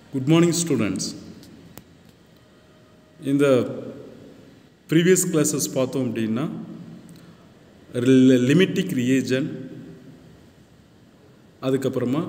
good morning students இந்த previous classes பார்த்தோம் அப்படின்னா லிமிட்டிக் ரியேஜன் அதுக்கப்புறமா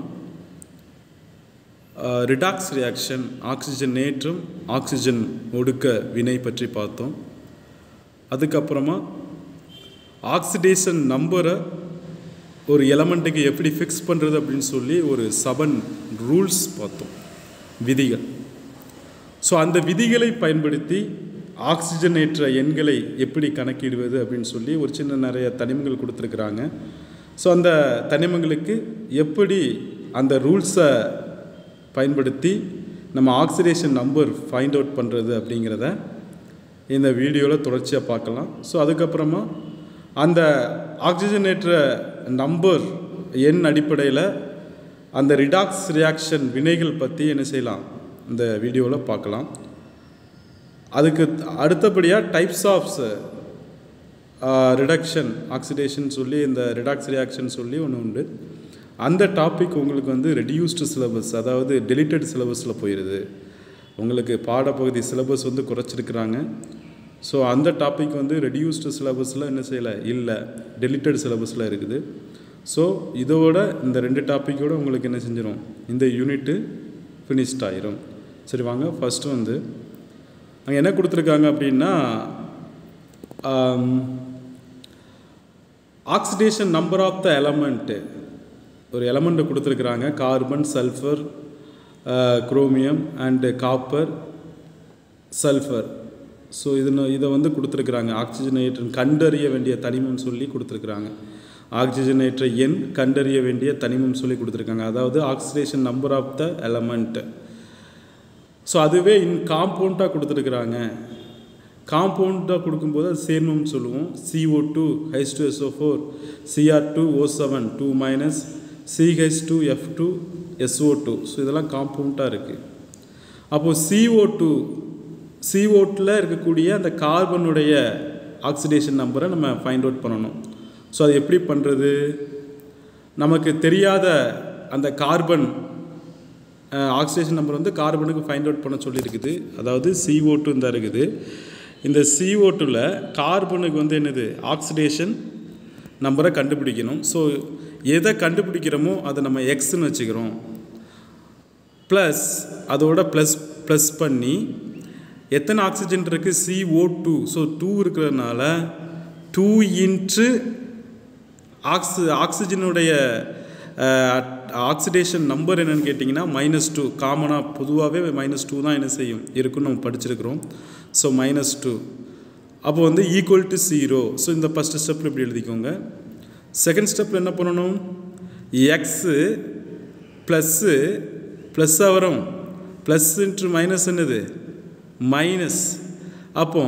ரிடாக்ஸ் ரியாக்ஷன் ஆக்சிஜன் நேற்றம் ஆக்சிஜன் ஒடுக்க வினை பற்றி பார்த்தோம் அதுக்கப்புறமா ஆக்சிடேஷன் நம்பரை ஒரு எலமெண்ட்டுக்கு எப்படி ஃபிக்ஸ் பண்ணுறது அப்படின்னு சொல்லி ஒரு செவன் ரூல்ஸ் பார்த்தோம் விதிகள் ஸோ அந்த விதிகளை பயன்படுத்தி ஆக்சிஜனேற்ற எண்களை எப்படி கணக்கிடுவது அப்படின்னு சொல்லி ஒரு சின்ன நிறைய தனிமங்கள் கொடுத்துருக்குறாங்க ஸோ அந்த தனிமங்களுக்கு எப்படி அந்த ரூல்ஸை பயன்படுத்தி நம்ம ஆக்சிடேஷன் நம்பர் ஃபைண்ட் அவுட் பண்ணுறது அப்படிங்கிறத இந்த வீடியோவில் தொடர்ச்சியாக பார்க்கலாம் ஸோ அதுக்கப்புறமா அந்த ஆக்சிஜனேற்ற நம்பர் எண் அடிப்படையில் அந்த ரிடாக்ஸ் ரியாக்ஷன் வினைகள் பற்றி என்ன செய்யலாம் இந்த வீடியோவில் பார்க்கலாம் அதுக்கு அடுத்தபடியாக டைப்ஸ் ஆஃப்ஸ் ரிடக்ஷன் ஆக்சிடேஷன் சொல்லி இந்த ரிடாக்ஸ் ரியாக்ஷன் சொல்லி ஒன்று உண்டு அந்த டாபிக் உங்களுக்கு வந்து ரெடியூஸ்டு சிலபஸ் அதாவது டெலிட்டட் சிலபஸில் போயிடுது உங்களுக்கு பாடப்பகுதி சிலபஸ் வந்து குறைச்சிருக்கிறாங்க ஸோ அந்த டாபிக் வந்து ரெடியூஸ்டு சிலபஸில் என்ன செய்யலை இல்லை டெலிட்டட் சிலபஸில் இருக்குது ஸோ இதோட இந்த ரெண்டு டாப்பிக்கோடு உங்களுக்கு என்ன செஞ்சிடும் இந்த யூனிட்டு ஃபினிஷ்ட் ஆயிரும் சரி வாங்க ஃபஸ்ட்டு வந்து அங்கே என்ன கொடுத்துருக்காங்க அப்படின்னா oxidation number of the element ஒரு எலமெண்ட்டை கொடுத்துருக்குறாங்க carbon sulphur chromium and copper sulphur so இது இதை வந்து கொடுத்துருக்குறாங்க ஆக்சிஜனேற்ற கண்டறிய வேண்டிய தனிமம் சொல்லி கொடுத்துருக்குறாங்க ஆக்சிஜனேற்ற எண் கண்டறிய வேண்டிய தனிமம் சொல்லி கொடுத்துருக்காங்க அதாவது oxidation number of the element so அதுவே இன் காம்பவுண்டாக கொடுத்துருக்குறாங்க காம்பவுண்டாக கொடுக்கும்போது அது சேர்மம்னு சொல்லுவோம் CO two H two SO four CR two O seven two minus CH two F two SO two so இதெல்லாம் காம்பவுண்டாக இருக்குது அப்போது சிஓ டூ சிஓட்டில் இருக்கக்கூடிய அந்த கார்பனுடைய ஆக்சிடேஷன் நம்பரை நம்ம ஃபைண்ட் அவுட் பண்ணணும் ஸோ அது எப்படி பண்ணுறது நமக்கு தெரியாத அந்த கார்பன் ஆக்சிடேஷன் நம்பர் வந்து கார்பனுக்கு ஃபைண்ட் அவுட் பண்ண சொல்லியிருக்குது அதாவது சிஓ டூ தான் இருக்குது இந்த சிஓ டூவில் கார்பனுக்கு வந்து என்னது ஆக்சிடேஷன் நம்பரை கண்டுபிடிக்கணும் ஸோ எதை கண்டுபிடிக்கிறோமோ அதை நம்ம எக்ஸ்ன்னு வச்சுக்கிறோம் ப்ளஸ் அதோட ப்ளஸ் ப்ளஸ் பண்ணி எத்தனை ஆக்சிஜன் இருக்குது சிஓ டூ ஸோ டூ இருக்கிறதுனால டூ இன்ட்டு ஆக்சி ஆக்சிஜனுடைய ஆக்சிடேஷன் நம்பர் என்னென்னு கேட்டிங்கன்னா மைனஸ் டூ காமனாக பொதுவாகவே மைனஸ் டூ தான் என்ன செய்யும் இருக்குன்னு நம்ம படிச்சிருக்கிறோம் ஸோ மைனஸ் டூ அப்போ வந்து ஈக்குவல் டு ஜீரோ ஸோ இந்த ஃபஸ்ட்டு ஸ்டெப்பில் இப்படி எழுதிக்கோங்க செகண்ட் ஸ்டெப்பில் என்ன பண்ணணும் எக்ஸு ப்ளஸ்ஸு ப்ளஸ்ஸாக வரும் ப்ளஸ் இன்ட்டு மைனஸ் என்னது மைனஸ் அப்போ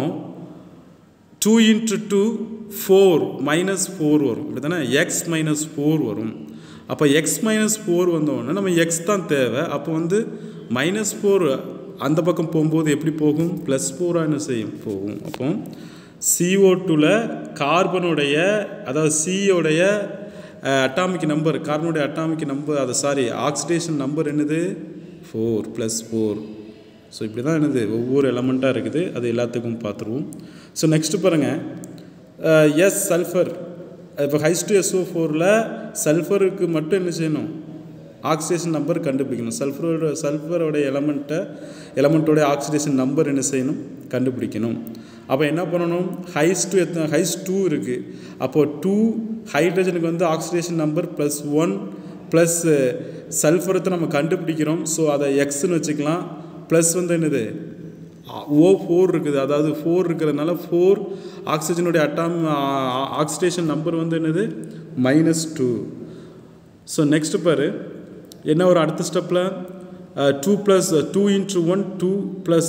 two into two four minus four வரும் அப்படி தானே எக்ஸ் மைனஸ் ஃபோர் வரும் அப்போ எக்ஸ் மைனஸ் ஃபோர் வந்தோடனே நம்ம எக்ஸ் தான் தேவை அப்போ வந்து மைனஸ் ஃபோர் அந்த பக்கம் போகும்போது எப்படி போகும் ப்ளஸ் ஃபோராக என்ன செய்யும் போகும் அப்போ சிஓ டூவில் கார்பனுடைய அதாவது சியோடைய அட்டாமிக் நம்பர் கார்பனுடைய அட்டாமிக் நம்பர் அது சாரி ஆக்சிடேஷன் நம்பர் என்னது ஃபோர் ப்ளஸ் ஃபோர் ஸோ இப்படி தான் என்னது ஒவ்வொரு எலமெண்ட்டாக இருக்குது அது எல்லாத்துக்கும் பார்த்துருவோம் ஸோ நெக்ஸ்ட்டு பாருங்கள் எஸ் சல்ஃபர் இப்போ ஹைஸ் டு எஸ்ஓ ஃபோரில் சல்ஃபருக்கு மட்டும் என்ன செய்யணும் ஆக்சிடேஷன் நம்பர் கண்டுபிடிக்கணும் சல்ஃபரோட சல்ஃபரோட எலமெண்ட்டை எலமெண்ட்டோட ஆக்சிடேஷன் நம்பர் என்ன செய்யணும் கண்டுபிடிக்கணும் அப்போ என்ன பண்ணணும் ஹைஸ் டூ எத்தனை ஹைஸ் டூ இருக்குது அப்போது டூ ஹைட்ரஜனுக்கு வந்து oxidation number plus one plus சல்ஃபரத்தை நம்ம கண்டுபிடிக்கிறோம் ஸோ அதை எக்ஸ்ன்னு வச்சுக்கலாம் ப்ளஸ் வந்து என்னது ஓ ஃபோர் இருக்குது அதாவது ஃபோர் இருக்கிறதுனால ஃபோர் ஆக்சிஜனுடைய அட்டாம் ஆக்சிடேஷன் நம்பர் வந்து என்னது மைனஸ் டூ ஸோ நெக்ஸ்ட் பாரு என்ன ஒரு அடுத்த ஸ்டெப்பில் two plus two into one two plus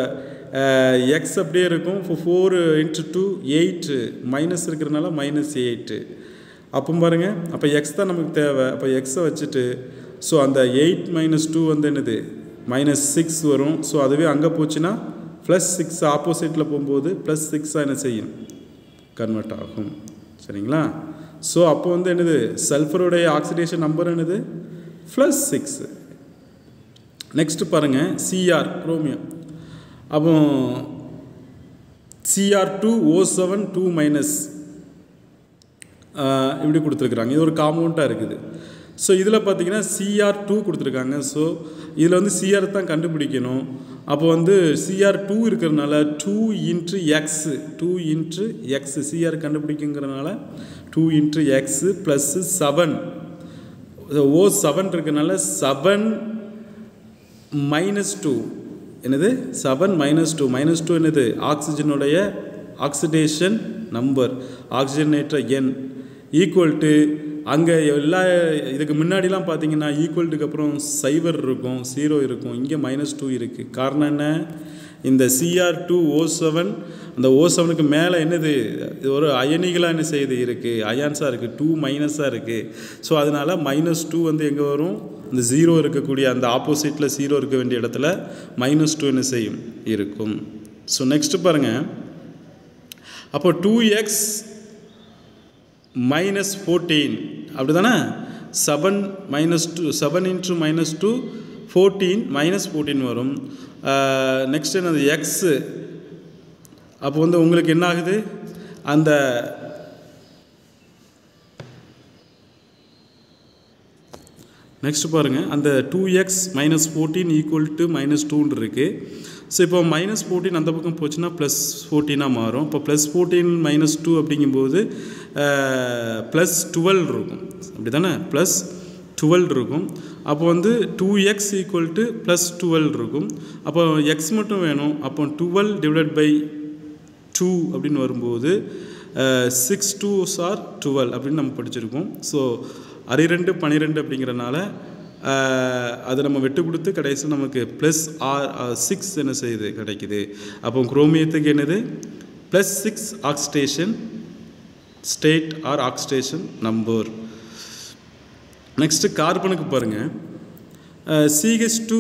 x அப்படியே இருக்கும் இப்போ four into two eight minus இருக்கிறதுனால மைனஸ் எயிட்டு அப்போ பாருங்கள் அப்போ எக்ஸ் தான் நமக்கு தேவை அப்போ எக்ஸை வச்சுட்டு ஸோ அந்த எயிட் மைனஸ் டூ வந்து என்னது மைனஸ் சிக்ஸ் வரும் ஸோ அதுவே அங்கே போச்சுன்னா ப்ளஸ் சிக்ஸ் ஆப்போசிட்டில் போகும்போது ப்ளஸ் சிக்ஸாக என்ன செய்யும் கன்வெர்ட் ஆகும் சரிங்களா ஸோ அப்போ வந்து என்னது சல்ஃபருடைய ஆக்சிடேஷன் நம்பர் என்னது ப்ளஸ் சிக்ஸு நெக்ஸ்ட் பாருங்கள் சிஆர் குரோமியம் அப்போ CR two O seven two minus இப்படி கொடுத்துருக்குறாங்க இது ஒரு காம்பவுண்ட்டாக இருக்குது ஸோ இதில் பார்த்தீங்கன்னா சிஆர் டூ கொடுத்துருக்காங்க ஸோ இதில் வந்து சிஆர் தான் கண்டுபிடிக்கணும் அப்போ வந்து சிஆர் டூ இருக்கிறதுனால two into x two into x CR கண்டுபிடிக்குங்கிறனால two into x plus seven O seven இருக்கிறதுனால செவன் மைனஸ் டூ என்னது seven minus two minus two என்னது ஆக்சிஜனுடைய ஆக்சிடேஷன் நம்பர் ஆக்சிஜனேற்ற எண் ஈக்குவல் டு அங்கே எல்லா இதுக்கு முன்னாடிலாம் பார்த்தீங்கன்னா ஈக்குவல்ட்டுக்கு அப்புறம் சைபர் இருக்கும் ஜீரோ இருக்கும் இங்கே மைனஸ் டூ இருக்குது காரணம் என்ன இந்த சிஆர் டூ ஓ செவன் அந்த ஓ செவனுக்கு மேலே என்னது இது ஒரு அயனிகளாக என்ன செய்யுது இருக்குது அயான்ஸாக இருக்குது டூ மைனஸாக இருக்குது ஸோ அதனால் மைனஸ் டூ வந்து எங்கே வரும் இந்த ஜீரோ இருக்கக்கூடிய அந்த ஆப்போசிட்டில் ஜீரோ இருக்க வேண்டிய இடத்துல மைனஸ் டூ என்ன செய்யும் இருக்கும் ஸோ நெக்ஸ்ட்டு பாருங்கள் அப்போ டூ எக்ஸ் மைனஸ் ஃபோர்டீன் அப்படி தானே seven minus two seven into minus two fourteen minus fourteen வரும் நெக்ஸ்ட் என்னது எக்ஸு அப்போ வந்து உங்களுக்கு என்ன ஆகுது அந்த நெக்ஸ்ட் பாருங்கள் அந்த two x minus fourteen equal to minus டூன்னு இருக்குது ஸோ இப்போ மைனஸ் ஃபோர்டீன் அந்த பக்கம் போச்சுன்னா ப்ளஸ் ஃபோர்டீனாக மாறும் இப்போ ப்ளஸ் ஃபோர்டீன் மைனஸ் டூ அப்படிங்கும்போது ப்ளஸ் டுவெல் இருக்கும் அப்படி தானே ப்ளஸ் டுவெல் இருக்கும் அப்போ வந்து two x equal to plus twelve இருக்கும் அப்போ எக்ஸ் மட்டும் வேணும் அப்போ டுவெல் டிவைட் பை டூ அப்படின்னு வரும்போது சிக்ஸ் டூ சார் டுவெல் அப்படின்னு நம்ம படிச்சிருக்கோம் ஸோ அரிரெண்டு பன்னிரெண்டு அப்படிங்கிறனால அது நம்ம வெட்டு கொடுத்து கடைசியில் நமக்கு ப்ளஸ் ஆர் சிக்ஸ் என்ன செய்யுது கிடைக்குது அப்போ குரோமியத்துக்கு என்னது plus six oxidation state or oxidation number next கார்பனுக்கு பாருங்கள் CH two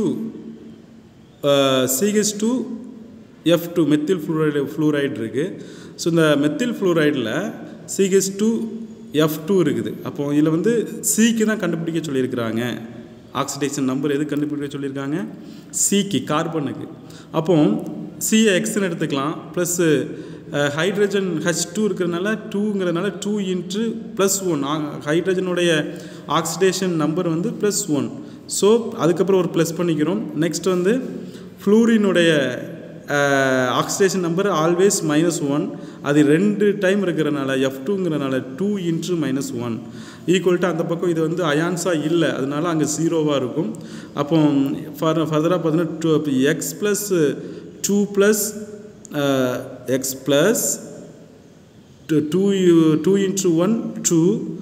CH two F two methyl fluoride fluoride இருக்குது ஸோ இந்த மெத்தில் ஃப்ளூரைடில் சிஹெச் டூ எஃப் டூ இருக்குது அப்போ இதில் வந்து சிக்கு தான் கண்டுபிடிக்க சொல்லியிருக்கிறாங்க ஆக்சிடேஷன் நம்பர் எது கண்டுபிடிக்க சொல்லியிருக்காங்க சிக்கு கார்பனுக்கு அப்போ சிஏ எக்ஸ்ன்னு எடுத்துக்கலாம் ப்ளஸ்ஸு ஹைட்ரஜன் ஹச் டூ இருக்கிறதுனால டூங்கிறதுனால டூ இன்ட்டு ப்ளஸ் ஒன் ஹைட்ரஜனுடைய ஆக்சிடேஷன் நம்பர் வந்து ப்ளஸ் ஒன் ஸோ அதுக்கப்புறம் ஒரு ப்ளஸ் பண்ணிக்கிறோம் நெக்ஸ்ட் வந்து ஃப்ளூரினுடைய oxidation number always minus one அது ரெண்டு டைம் இருக்கிறனால எஃப் டூங்கிறனால two into minus one equal to அந்த பக்கம் இது வந்து அயான்ஸாக இல்லை அதனால அங்கே ஜீரோவாக இருக்கும் அப்போ ஃபர் ஃபர்தராக பார்த்தீங்கன்னா two x plus two plus x plus two two into one two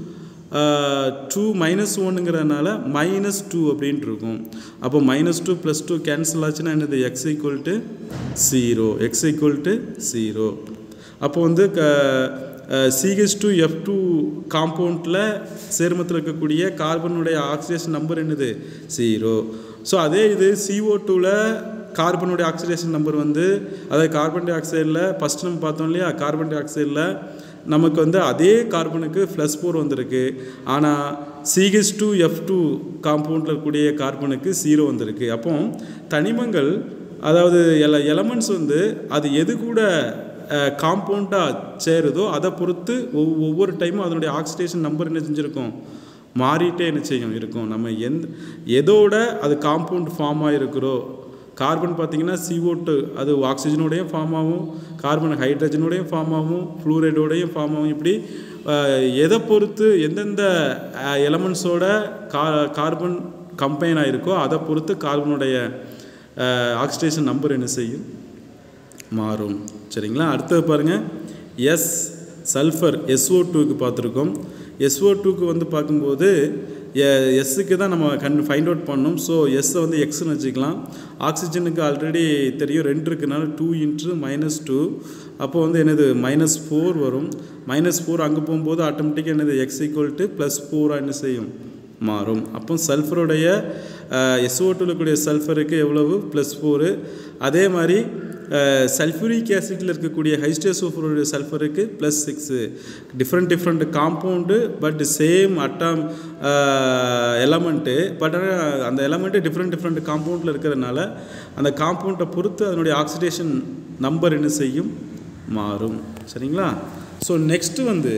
two minus ஒன்னுங்கிறதுனால மைனஸ் டூ அப்படின்ட்டு இருக்கும் அப்போ minus two plus two cancel ஆச்சுன்னா என்னது x equal to zero x equal to zero அப்போ வந்து க சிஹெச் டூ எஃப் டூ காம்பவுண்டில் சேர்மத்தில் இருக்கக்கூடிய கார்பனுடைய ஆக்சிடேஷன் நம்பர் என்னது ஜீரோ ஸோ அதே இது சிஓ டூவில் கார்பனுடைய ஆக்சிடேஷன் நம்பர் வந்து அதாவது கார்பன் டை ஆக்சைடில் ஃபஸ்ட் நம்ம பார்த்தோம் இல்லையா கார்பன் டை ஆக்சைடில் நமக்கு வந்து அதே கார்பனுக்கு ப்ளஸ் ஃபோர் வந்திருக்கு ஆனால் சிஹெச் டூ எஃப் டூ காம்பவுண்டில் இருக்கக்கூடிய கார்பனுக்கு ஜீரோ வந்திருக்கு அப்போ தனிமங்கள் அதாவது எல எலமெண்ட்ஸ் வந்து அது எது கூட காம்பவுண்டாக சேருதோ அதை பொறுத்து ஒவ் ஒவ்வொரு டைமும் அதனுடைய ஆக்சிடேஷன் நம்பர் என்ன செஞ்சுருக்கோம் மாறிட்டே என்ன செய்யும் இருக்கும் நம்ம எந்த எதோட அது காம்பவுண்ட் ஃபார்ம் ஆகிருக்கிறோ கார்பன் பார்த்திங்கன்னா சிஓட்டு அது ஆக்சிஜனோடையும் ஃபார்ம் ஆகும் கார்பன் ஹைட்ரஜனோடையும் ஃபார்ம் ஆகும் ஃப்ளூரைடோடையும் ஃபார்ம் ஆகும் இப்படி எதை பொறுத்து எந்தெந்த எலமெண்ட்ஸோட கா கார்பன் கம்பைன் ஆகிருக்கோ அதை பொறுத்து கார்பனுடைய ஆக்சிடேஷன் நம்பர் என்ன செய்யும் மாறும் சரிங்களா அடுத்தது பாருங்கள் எஸ் சல்ஃபர் எஸ்ஓ டூக்கு பார்த்துருக்கோம் எஸ்ஓ டூக்கு வந்து பார்க்கும்போது எஸ்ஸுக்கு தான் நம்ம கண் ஃபைண்ட் அவுட் பண்ணணும் ஸோ எஸ்ஸை வந்து எக்ஸ்னு வச்சுக்கலாம் ஆக்சிஜனுக்கு ஆல்ரெடி தெரியும் ரெண்டு இருக்குனால டூ இன்ட்ரு மைனஸ் டூ அப்போ வந்து என்னது மைனஸ் ஃபோர் வரும் மைனஸ் ஃபோர் அங்கே போகும்போது ஆட்டோமேட்டிக்காக என்னது எக்ஸ் ஈக்குவல் டு ப்ளஸ் ஃபோராக என்ன செய்யும் மாறும் அப்போ சல்ஃபருடைய எஸ்ஓ டூவில் கூடிய சல்ஃபருக்கு எவ்வளவு ப்ளஸ் ஃபோரு அதே மாதிரி சல்ஃபூரிக் ஆசிட்டில் இருக்கக்கூடிய ஹைஸ்டோசோஃபருடைய சல்ஃபருக்கு plus six different different compound but same atom element but ஆனால் அந்த எலமெண்ட்டு டிஃப்ரெண்ட் டிஃப்ரெண்ட் காம்பவுண்டில் இருக்கிறதுனால அந்த காம்பவுண்டை பொறுத்து அதனுடைய ஆக்சிடேஷன் நம்பர் என்ன செய்யும் மாறும் சரிங்களா ஸோ நெக்ஸ்ட்டு வந்து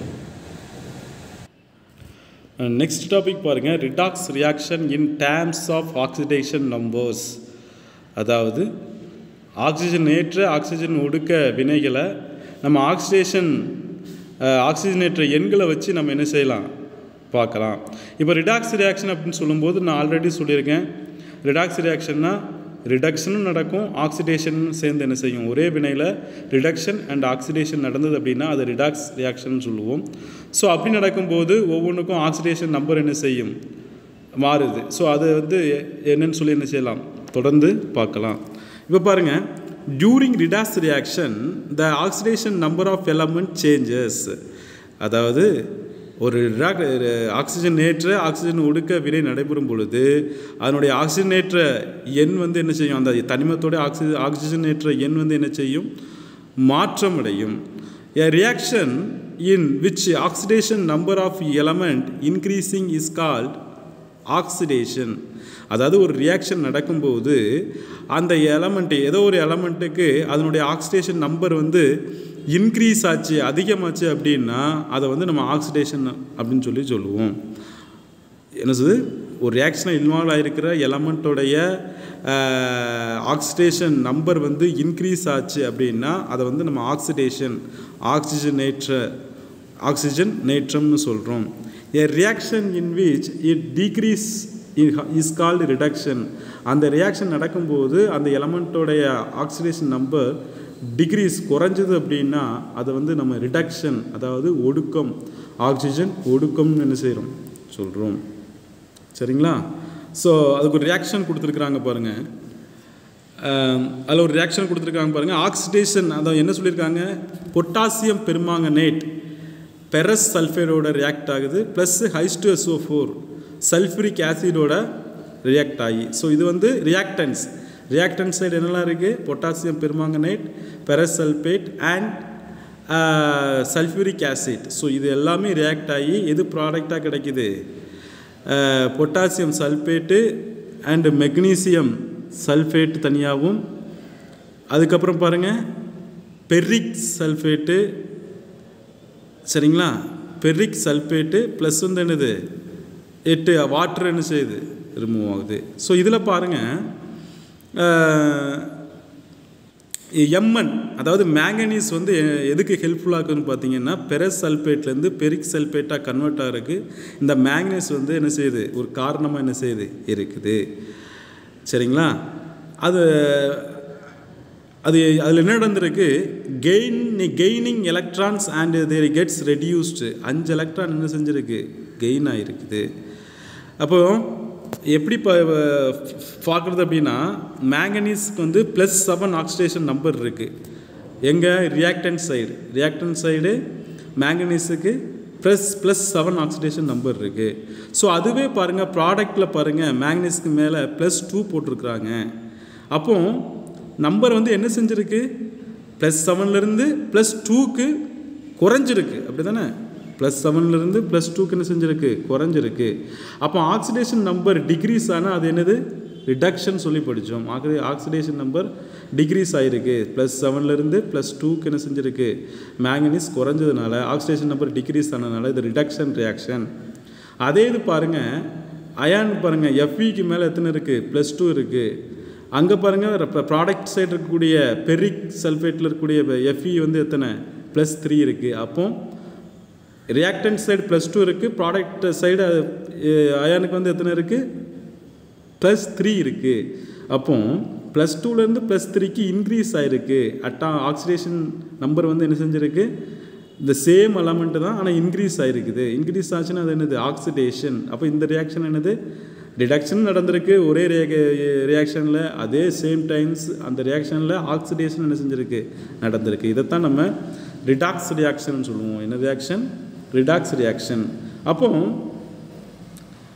நெக்ஸ்ட் டாபிக் பாருங்கள் redox reaction in terms of oxidation numbers அதாவது ஆக்சிஜன் ஏற்ற ஆக்சிஜன் ஒடுக்க வினைகளை நம்ம ஆக்சிடேஷன் ஆக்சிஜனேற்ற எண்களை வச்சு நம்ம என்ன செய்யலாம் பார்க்கலாம் இப்போ ரிடாக்ஸ் ரியாக்ஷன் அப்படின்னு சொல்லும்போது நான் ஆல்ரெடி சொல்லியிருக்கேன் ரிடாக்ஸ் ரியாக்ஷன்னா ரிடக்ஷனும் நடக்கும் ஆக்சிடேஷனும் சேர்ந்து என்ன செய்யும் ஒரே வினையில் ரிடக்ஷன் அண்ட் ஆக்சிடேஷன் நடந்தது அப்படின்னா அது ரிடாக்ஸ் ரியாக்ஷன் சொல்லுவோம் ஸோ அப்படி நடக்கும்போது ஒவ்வொன்றுக்கும் ஆக்சிடேஷன் நம்பர் என்ன செய்யும் மாறுது ஸோ அது வந்து என்னன்னு சொல்லி என்ன செய்யலாம் தொடர்ந்து பார்க்கலாம் இப்போ பாருங்கள் during redox reaction the oxidation number of element changes அதாவது ஒரு ரிடாக் ஆக்சிஜன் ஏற்ற ஆக்சிஜன் ஒடுக்க வினை நடைபெறும் பொழுது அதனுடைய ஆக்சிஜனேற்ற எண் வந்து என்ன செய்யும் அந்த தனிமத்தோட ஆக்சி ஆக்சிஜனேற்ற எண் வந்து என்ன செய்யும் மாற்றமடையும் A reaction in which oxidation number of element increasing is called oxidation அதாவது ஒரு ரியாக்ஷன் நடக்கும்போது அந்த எலமெண்ட்டு ஏதோ ஒரு எலமெண்ட்டுக்கு அதனுடைய ஆக்சிடேஷன் நம்பர் வந்து இன்க்ரீஸ் ஆச்சு அதிகமாச்சு அப்படின்னா அதை வந்து நம்ம ஆக்சிடேஷன் அப்படின்னு சொல்லி சொல்லுவோம் என்ன சொல்லுது ஒரு ரியாக்ஷனில் இன்வால்வ் ஆகிருக்கிற எலமெண்ட்டோடைய ஆக்சிடேஷன் நம்பர் வந்து இன்க்ரீஸ் ஆச்சு அப்படின்னா அதை வந்து நம்ம ஆக்சிடேஷன் ஆக்சிஜனேற்ற ஆக்சிஜன் நேற்றம்னு சொல்கிறோம் a reaction in which it decrease is called reduction அந்த ரியாக்ஷன் நடக்கும்போது அந்த எலமெண்ட்டோடைய ஆக்சிடேஷன் நம்பர் டிக்ரீஸ் குறைஞ்சது அப்படின்னா அதை வந்து நம்ம ரிடக்ஷன் அதாவது ஒடுக்கம் ஆக்சிஜன் ஒடுக்கம்னு என்ன செய்கிறோம் சொல்கிறோம் சரிங்களா ஸோ அதுக்கு ஒரு ரியாக்ஷன் கொடுத்துருக்குறாங்க பாருங்கள் அதில் ஒரு ரியாக்ஷன் கொடுத்துருக்காங்க பாருங்கள் ஆக்சிடேஷன் அதான் என்ன சொல்லியிருக்காங்க பொட்டாசியம் பெருமாங்கனேட் பெரஸ் சல்ஃபேடோட ரியாக்ட் ஆகுது ப்ளஸ் ஹைஸ்டோசோ ஃபோர் சல்ஃபரிக் ஆசிடோட ரியாக்ட் ஆகி ஸோ இது வந்து ரியாக்டன்ஸ் ரியாக்டன்ஸ் சைடு என்னெல்லாம் இருக்குது potassium permanganate ferrous sulphate and sulphuric acid so இது எல்லாமே ரியாக்ட் ஆகி எது ப்ராடக்டாக கிடைக்குது potassium sulphate and magnesium sulphate தனியாகவும் அதுக்கப்புறம் பாருங்கள் பெர்ரிக் சல்ஃபேட்டு சரிங்களா பெர்ரிக் சல்ஃபேட்டு ப்ளஸ் வந்து என்னது எட்டு வாட்டர் என்ன செய்யுது ரிமூவ் ஆகுது ஸோ இதில் பாருங்கள் எம்என் அதாவது மேங்கனீஸ் வந்து எதுக்கு ஹெல்ப்ஃபுல்லாக இருக்குதுன்னு பார்த்தீங்கன்னா பெரஸ் சல்ஃபேட்லேருந்து பெரிக் சல்ஃபேட்டாக கன்வெர்ட் ஆகிறதுக்கு இந்த மேங்கனீஸ் வந்து என்ன செய்யுது ஒரு காரணமாக என்ன செய்யுது இருக்குது சரிங்களா அது அது அதில் என்ன நடந்திருக்கு gain gaining electrons and there gets reduced அஞ்சு எலக்ட்ரான் என்ன செஞ்சுருக்கு கெயின் ஆகிருக்குது அப்போ எப்படி இப்போ பார்க்குறது அப்படின்னா மேங்கனீஸ்க்கு வந்து ப்ளஸ் செவன் ஆக்சிடேஷன் நம்பர் இருக்குது எங்கே ரியாக்டன் சைடு ரியாக்டன் சைடு மேங்கனீஸுக்கு plus plus seven oxidation number இருக்குது ஸோ அதுவே பாருங்கள் ப்ராடக்டில் பாருங்கள் மேங்கனீஸ்க்கு மேலே ப்ளஸ் டூ போட்டிருக்குறாங்க அப்போ நம்பர் வந்து என்ன செஞ்சுருக்கு ப்ளஸ் செவன்லேருந்து ப்ளஸ் டூக்கு குறைஞ்சிருக்கு அப்படி தானே ப்ளஸ் செவன்லேருந்து ப்ளஸ் டூக்கு என்ன செஞ்சுருக்கு குறைஞ்சிருக்கு அப்போ ஆக்சிடேஷன் நம்பர் டிக்ரீஸ் ஆனால் அது என்னது ரிடக்ஷன் சொல்லி படித்தோம் ஆக்சி ஆக்சிடேஷன் நம்பர் டிக்ரீஸ் ஆகிருக்கு ப்ளஸ் செவன்லேருந்து ப்ளஸ் டூக்கு என்ன செஞ்சுருக்கு மேங்கனீஸ் குறைஞ்சதுனால ஆக்சிடேஷன் நம்பர் டிக்ரீஸ் ஆனதுனால இது ரிடக்ஷன் ரியாக்ஷன் அதே இது பாருங்கள் அயான் பாருங்கள் எஃப்இக்கு மேலே எத்தனை இருக்குது ப்ளஸ் டூ இருக்குது அங்கே பாருங்கள் ப்ராடக்ட் சைடு இருக்கக்கூடிய பெரிக் சல்ஃபேட்டில் இருக்கக்கூடிய எஃப்இ வந்து எத்தனை ப்ளஸ் த்ரீ இருக்குது அப்போ ரியாக்டன்ட் சைடு ப்ளஸ் டூ இருக்குது ப்ராடக்ட் சைடு அயானுக்கு வந்து எத்தனை இருக்குது ப்ளஸ் த்ரீ இருக்குது அப்போ ப்ளஸ் டூலேருந்து ப்ளஸ் த்ரீக்கு இன்க்ரீஸ் ஆகிருக்கு அட்டா ஆக்சிடேஷன் நம்பர் வந்து என்ன செஞ்சுருக்கு இந்த சேம் எலமெண்ட்டு தான் ஆனால் இன்க்ரீஸ் ஆகிருக்குது இன்க்ரீஸ் ஆச்சுன்னா அது என்னது ஆக்சிடேஷன் அப்போ இந்த ரியாக்ஷன் என்னது டிடக்ஷன் நடந்திருக்கு ஒரே ரியாக்ஷனில் அதே சேம் டைம்ஸ் அந்த ரியாக்ஷனில் ஆக்சிடேஷன் என்ன செஞ்சுருக்கு நடந்திருக்கு இதைத்தான் நம்ம ரிடாக்ஸ் ரியாக்ஷன் சொல்லுவோம் என்ன ரியாக்ஷன் ரிடாக்ஸ் ரியாக்ஷன் அப்போ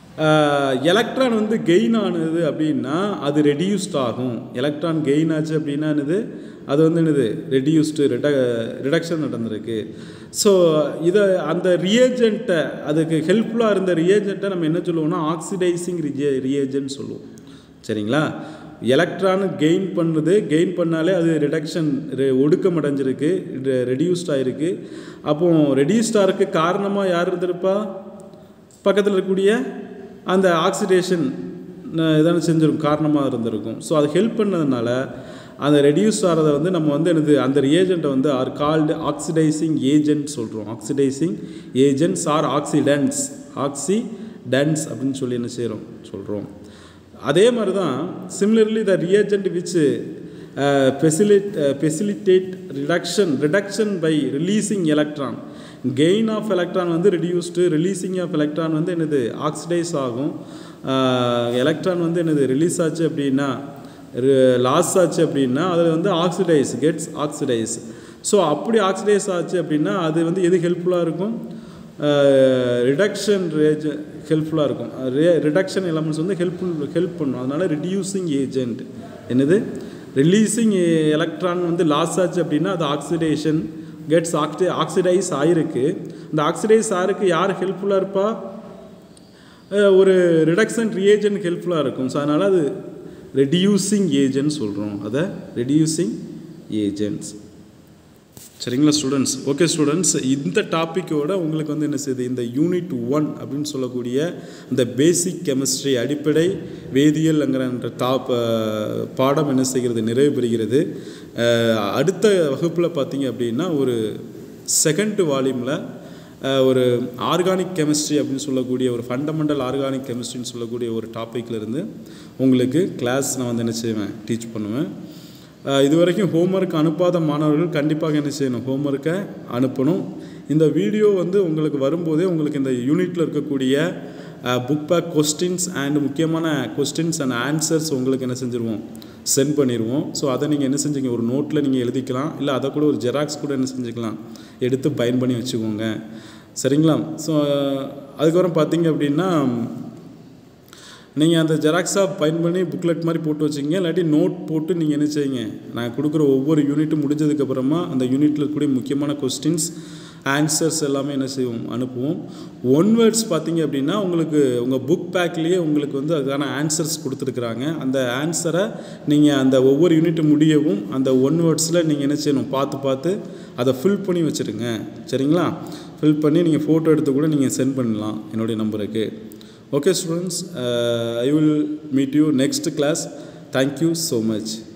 எலக்ட்ரான் வந்து கெயின் ஆனது அப்படின்னா அது ரெடியூஸ்ட் ஆகும் எலக்ட்ரான் கெயின் ஆச்சு அப்படின்னா என்னது அது வந்து என்னது ரெடியூஸ்டு ரிட ரிடக்ஷன் நடந்திருக்கு ஸோ இதை அந்த ரியேஜெண்ட்டை அதுக்கு ஹெல்ப்ஃபுல்லாக இருந்த ரியேஜெண்ட்டை நம்ம என்ன சொல்லுவோம்னா ஆக்சிடைசிங் ரிஜே ரியேஜென்ட் சொல்லுவோம் சரிங்களா எலக்ட்ரான் கெயின் பண்ணுறது கெயின் பண்ணாலே அது ரிடக்ஷன் ஒடுக்கம் அடைஞ்சிருக்கு ரெடியூஸ்ட் ஆகிருக்கு அப்போ ரெடியூஸ்டாக இருக்க காரணமாக யார் இருந்திருப்பா பக்கத்தில் இருக்கக்கூடிய அந்த ஆக்சிடேஷன் இதான செஞ்சிருக்கும் காரணமாக இருந்திருக்கும் ஸோ அது ஹெல்ப் பண்ணதுனால அந்த ரெடியூஸ் ஆகிறத வந்து நம்ம வந்து எனது அந்த ரியேஜெண்ட்டை வந்து ஆர் கால்டு ஆக்சிடைசிங் ஏஜென்ட் சொல்கிறோம் oxidizing agents are oxidants oxidants அப்படின்னு சொல்லி என்ன செய்கிறோம் சொல்கிறோம் அதே மாதிரி தான் சிமிலர்லி த ரியேஜென்ட் விச் ஃபெசிலிட் facilitate reduction reduction by releasing electron gain of electron வந்து ரெடியூஸ்டு ரிலீசிங் ஆஃப் எலக்ட்ரான் வந்து என்னது ஆக்சிடைஸ் ஆகும் எலக்ட்ரான் வந்து என்னது ரிலீஸ் ஆச்சு அப்படின்னா லாஸ் ஆச்சு அப்படின்னா அதில் வந்து ஆக்சிடைஸ் கெட்ஸ் ஆக்சிடைஸ் ஸோ அப்படி ஆக்சிடைஸ் ஆச்சு அப்படின்னா அது வந்து எது ஹெல்ப்ஃபுல்லாக இருக்கும் ரிடக்ஷன் ரேஜ் ஹெல்ப்ஃபுல்லாக இருக்கும் ரிடக்ஷன் எலமெண்ட்ஸ் வந்து ஹெல்ப்ஃபுல் ஹெல்ப் பண்ணும் அதனால் ரிடியூசிங் ஏஜென்ட் என்னது ரிலீஸிங் எலக்ட்ரான் வந்து லாஸ் ஆச்சு அப்படின்னா அது ஆக்சிடேஷன் கெட்ஸ் ஆக்சி ஆக்சிடைஸ் ஆகிருக்கு இந்த ஆக்சிடைஸ் ஆகிருக்கு யார் ஹெல்ப்ஃபுல்லாக இருப்பா ஒரு ரிடக்ஷன் ரியேஜென்ட் ஹெல்ப்ஃபுல்லாக இருக்கும் ஸோ அதனால் அது ரெடியூசிங் ஏஜென்ட் சொல்கிறோம் அதை ரெடியூசிங் ஏஜென்ட்ஸ் சரிங்களா ஸ்டூடெண்ட்ஸ் ஓகே ஸ்டூடெண்ட்ஸ் இந்த டாப்பிக்கோட உங்களுக்கு வந்து என்ன செய்யுது இந்த யூனிட் ஒன் அப்படின்னு சொல்லக்கூடிய இந்த பேசிக் கெமிஸ்ட்ரி அடிப்படை வேதியியல்ங்கிற டாப் பாடம் என்ன செய்கிறது நிறைவு பெறுகிறது அடுத்த வகுப்பில் பார்த்தீங்க அப்படின்னா ஒரு செகண்ட் வால்யூமில் ஒரு ஆர்கானிக் கெமிஸ்ட்ரி அப்படின்னு சொல்லக்கூடிய ஒரு ஃபண்டமெண்டல் ஆர்கானிக் கெமிஸ்ட்ரின்னு சொல்லக்கூடிய ஒரு டாப்பிக்லேருந்து உங்களுக்கு கிளாஸ் நான் வந்து என்ன செய்வேன் டீச் பண்ணுவேன் இது வரைக்கும் ஹோம்ஒர்க் அனுப்பாத மாணவர்கள் கண்டிப்பாக என்ன செய்யணும் ஹோம்ஒர்க்கை அனுப்பணும் இந்த வீடியோ வந்து உங்களுக்கு வரும்போதே உங்களுக்கு இந்த யூனிட்டில் இருக்கக்கூடிய புக் பேக் கொஸ்டின்ஸ் அண்ட் முக்கியமான கொஸ்டின்ஸ் அண்ட் ஆன்சர்ஸ் உங்களுக்கு என்ன செஞ்சுருவோம் சென்ட் பண்ணிடுவோம் ஸோ அதை நீங்கள் என்ன செஞ்சீங்க ஒரு நோட்டில் நீங்கள் எழுதிக்கலாம் இல்லை அதை கூட ஒரு ஜெராக்ஸ் கூட என்ன செஞ்சுக்கலாம் எடுத்து பயன் பண்ணி வச்சுக்கோங்க சரிங்களா ஸோ அதுக்கப்புறம் பார்த்தீங்க அப்படின்னா நீங்கள் அந்த ஜெராக்ஸாக பயன் பண்ணி புக்லெட் மாதிரி போட்டு வச்சுக்கிங்க இல்லாட்டி நோட் போட்டு நீங்கள் என்ன செய்யுங்க நான் கொடுக்குற ஒவ்வொரு யூனிட்டும் முடிஞ்சதுக்கப்புறமா அந்த யூனிட்டில் இருக்கக்கூடிய முக்கியமான கொஸ்டின்ஸ் ஆன்சர்ஸ் எல்லாமே என்ன செய்வோம் அனுப்புவோம் ஒன் வேர்ட்ஸ் பார்த்தீங்க அப்படின்னா உங்களுக்கு உங்கள் புக் பேக்லேயே உங்களுக்கு வந்து அதுக்கான ஆன்சர்ஸ் கொடுத்துருக்குறாங்க அந்த ஆன்சரை நீங்கள் அந்த ஒவ்வொரு யூனிட் முடியவும் அந்த ஒன் வேர்ட்ஸில் நீங்கள் என்ன செய்யணும் பார்த்து பார்த்து அதை ஃபில் பண்ணி வச்சுருங்க சரிங்களா ஃபில் பண்ணி நீங்கள் ஃபோட்டோ எடுத்து கூட நீங்கள் சென்ட் பண்ணலாம் என்னுடைய நம்பருக்கு okay students uh, i will meet you next class thank you so much